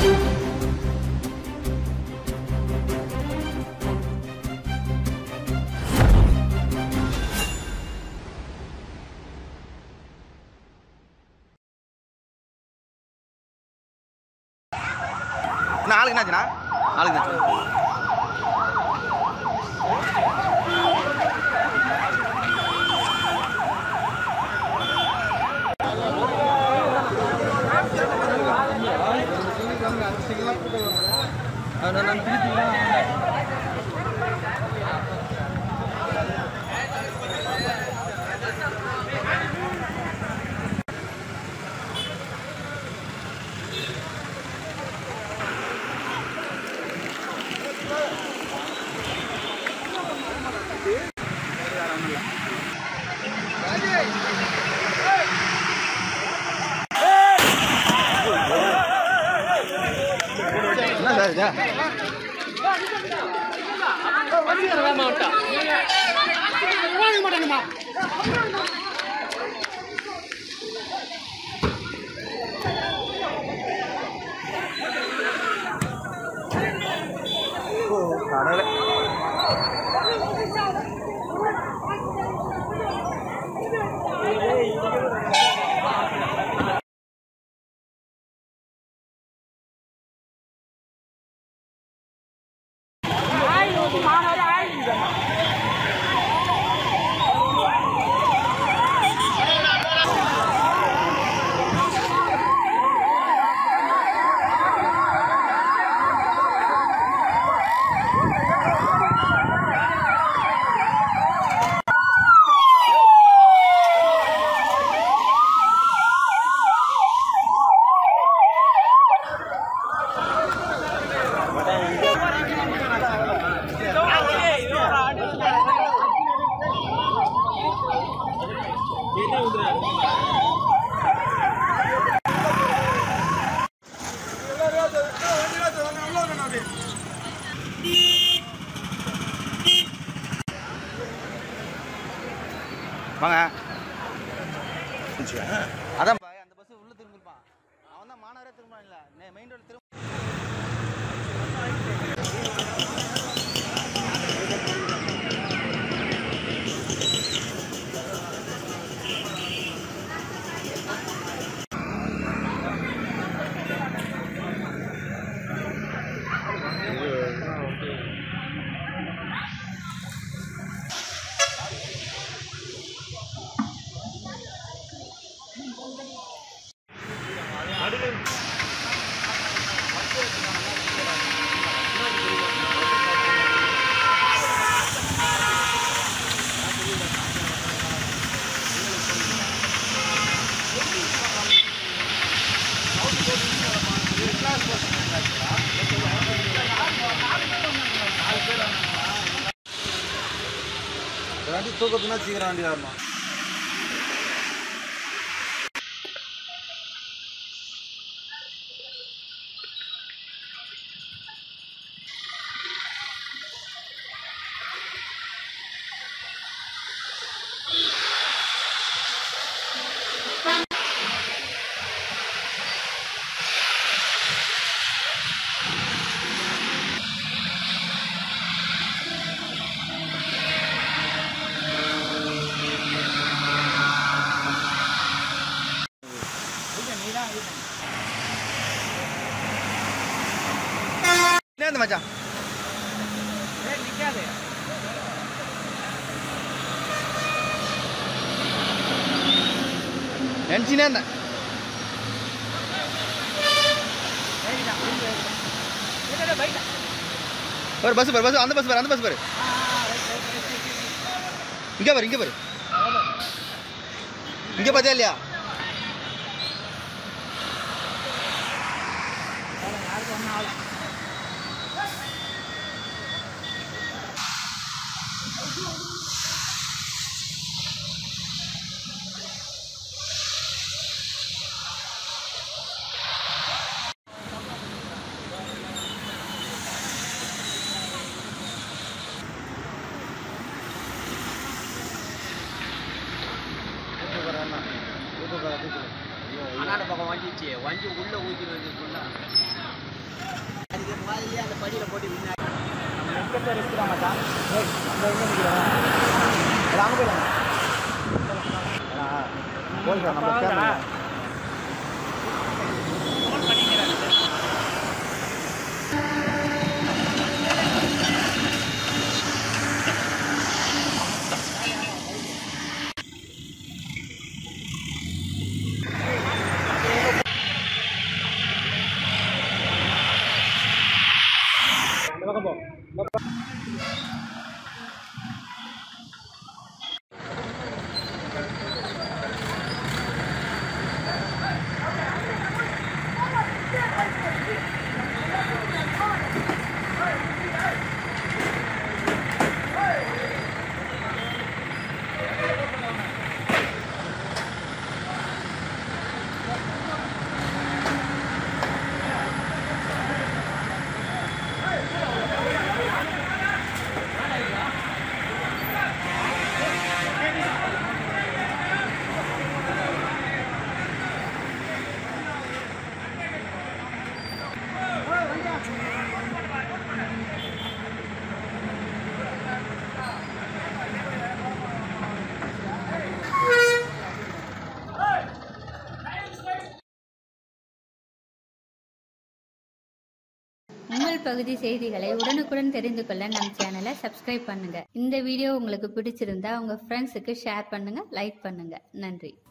நாளைக்கு என்னாச்சுண்ணா நாளைக்கு என்னாச்சு என்ன சார் இது கடவுளே வாங்க அதான் பா, அந்த பஸ் உள்ள திரும்பிருப்பான் அவன் தான் மாநகரே திரும்ப இல்ல மெயின் ரோடு திரும்ப வண்டி தூக்கத்துனா சீக்கிரம் வண்டி வரணும் என்ன மச்சான் நினச்சினே இருந்தேன் ஒரு பஸ் பாரு பஸ் அந்த பஸ் பாரு அந்த பஸ் பாரு இங்க பாரு இங்க பாரு இங்க பாத்தியா இல்லையா அண்ணாண்ட பக்கம் வண்டிச்சு வண்டி உள்ள ஊற்றி வந்து அதுக்கு மாதிரியே அந்த படியில் போட்டு பின்னாடி நிற்கிறத ரிஸ்க் தான் மச்சான் ஏய் அந்த எங்கே நிற்கிறேன் அங்கே போயிடலாம் போய் சார் நம்ம கேமரா இந்த பக்கம் போ உங்கள் பகுதி செய்திகளை உடனுக்குடன் தெரிந்து கொள்ள நம் சேனலை சப்ஸ்கிரைப் பண்ணுங்க இந்த வீடியோ உங்களுக்கு பிடிச்சிருந்தா உங்க ஃப்ரெண்ட்ஸுக்கு ஷேர் பண்ணுங்க லைக் பண்ணுங்க நன்றி